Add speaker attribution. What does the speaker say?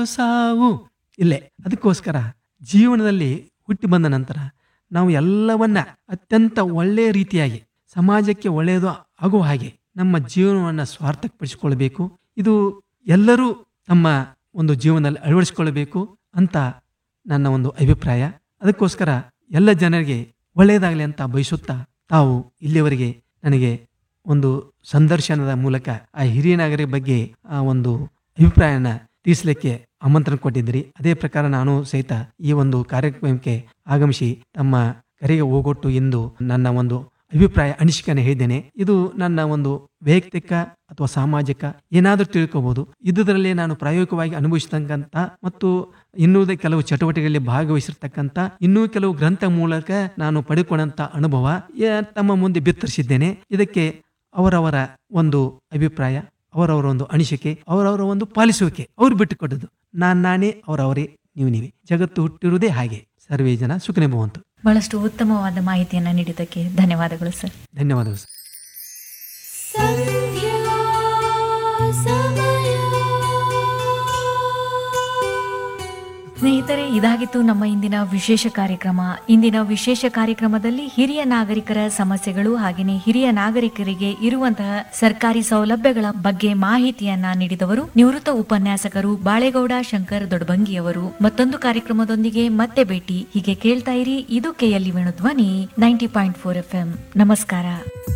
Speaker 1: ಸಾವು ಇಲ್ಲೇ ಅದಕ್ಕೋಸ್ಕರ ಜೀವನದಲ್ಲಿ ಹುಟ್ಟಿ ಬಂದ ನಂತರ ನಾವು ಎಲ್ಲವನ್ನ ಅತ್ಯಂತ ಒಳ್ಳೆಯ ರೀತಿಯಾಗಿ ಸಮಾಜಕ್ಕೆ ಒಳ್ಳೆಯದು ಆಗುವ ಹಾಗೆ ನಮ್ಮ ಜೀವನವನ್ನು ಸ್ವಾರ್ಥಕಪಡಿಸಿಕೊಳ್ಬೇಕು ಇದು ಎಲ್ಲರೂ ತಮ್ಮ ಒಂದು ಜೀವನದಲ್ಲಿ ಅಳವಡಿಸಿಕೊಳ್ಳಬೇಕು ಅಂತ ನನ್ನ ಒಂದು ಅಭಿಪ್ರಾಯ ಅದಕ್ಕೋಸ್ಕರ ಎಲ್ಲ ಜನರಿಗೆ ಒಳ್ಳೆಯದಾಗಲಿ ಅಂತ ಬಯಸುತ್ತಾ ತಾವು ಇಲ್ಲಿಯವರೆಗೆ ನನಗೆ ಒಂದು ಸಂದರ್ಶನದ ಮೂಲಕ ಆ ಹಿರಿಯ ನಾಗರಿಕ ಬಗ್ಗೆ ಆ ಒಂದು ಅಭಿಪ್ರಾಯನ ತಿಳಿಸಲಿಕ್ಕೆ ಆಮಂತ್ರಣ ಕೊಟ್ಟಿದ್ದೀರಿ ಅದೇ ಪ್ರಕಾರ ನಾನು ಸಹಿತ ಈ ಒಂದು ಕಾರ್ಯಕ್ರಮಕ್ಕೆ ಆಗಮಿಸಿ ತಮ್ಮ ಕರೆಗೆ ಹೋಗೊಟ್ಟು ಎಂದು ನನ್ನ ಒಂದು ಅಭಿಪ್ರಾಯ ಅನಿಸಿಕೆಯನ್ನು ಹೇಳಿದ್ದೇನೆ ಇದು ನನ್ನ ಒಂದು ವೈಯಕ್ತಿಕ ಅಥವಾ ಸಾಮಾಜಿಕ ಏನಾದರೂ ತಿಳ್ಕೋಬಹುದು ಇದ್ದುದರಲ್ಲಿ ನಾನು ಪ್ರಾಯೋಗಿಕವಾಗಿ ಅನುಭವಿಸತಕ್ಕಂಥ ಮತ್ತು ಇನ್ನುವುದೇ ಕೆಲವು ಚಟುವಟಿಕೆಗಳಲ್ಲಿ ಭಾಗವಹಿಸಿರ್ತಕ್ಕಂಥ ಇನ್ನೂ ಕೆಲವು ಗ್ರಂಥ ಮೂಲಕ ನಾನು ಪಡೆದುಕೊಂಡಂತ ಅನುಭವ ಏ- ತಮ್ಮ ಮುಂದೆ ಬಿತ್ತರಿಸಿದ್ದೇನೆ ಇದಕ್ಕೆ ಅವರವರ ಒಂದು ಅಭಿಪ್ರಾಯ ಅವರವರ ಒಂದು ಅನಿಸಿಕೆ ಅವರವರ ಒಂದು ಪಾಲಿಸುವಿಕೆ ಅವ್ರು ಬಿಟ್ಟುಕೊಟ್ಟದ್ದು ನಾನ್ ನಾನೇ ಅವರವರೇ ನೀವು ನೀವೇ ಜಗತ್ತು ಹುಟ್ಟಿರುವುದೇ ಹಾಗೆ ಸರ್ವೇ ಜನ ಸುಖನೇ ಭವಂತು
Speaker 2: ಬಹಳಷ್ಟು ಉತ್ತಮವಾದ ಮಾಹಿತಿಯನ್ನ ನೀಡಿದ್ದಕ್ಕೆ ಧನ್ಯವಾದಗಳು ಸರ್
Speaker 1: ಧನ್ಯವಾದಗಳು ಸರ್.
Speaker 3: ಸಂಧ್ಯಾ ಸಮಯ
Speaker 2: ಸ್ನೇಹಿತರೆ ಇದಾಗಿತ್ತು ನಮ್ಮ ಇಂದಿನ ವಿಶೇಷ ಕಾರ್ಯಕ್ರಮ ಇಂದಿನ ವಿಶೇಷ ಕಾರ್ಯಕ್ರಮದಲ್ಲಿ ಹಿರಿಯ ನಾಗರಿಕರ ಸಮಸ್ಯೆಗಳು ಹಾಗೆಯೇ ಹಿರಿಯ ನಾಗರಿಕರಿಗೆ ಇರುವಂತಹ ಸರ್ಕಾರಿ ಸೌಲಭ್ಯಗಳ ಬಗ್ಗೆ ಮಾಹಿತಿಯನ್ನ ನೀಡಿದವರು ನಿವೃತ್ತ ಉಪನ್ಯಾಸಕರು ಬಾಳೆಗೌಡ ಶಂಕರ್ ದೊಡ್ಡಬಂಗಿಯವರು ಮತ್ತೊಂದು ಕಾರ್ಯಕ್ರಮದೊಂದಿಗೆ ಮತ್ತೆ ಭೇಟಿ ಹೀಗೆ ಕೇಳ್ತಾ ಇರಿ ಇದು ಕೆಎಲ್ಇ ವೇಣು ಧ್ವನಿ ನೈಂಟಿ ಪಾಯಿಂಟ್ ಫೋರ್ ಎಫ್ ನಮಸ್ಕಾರ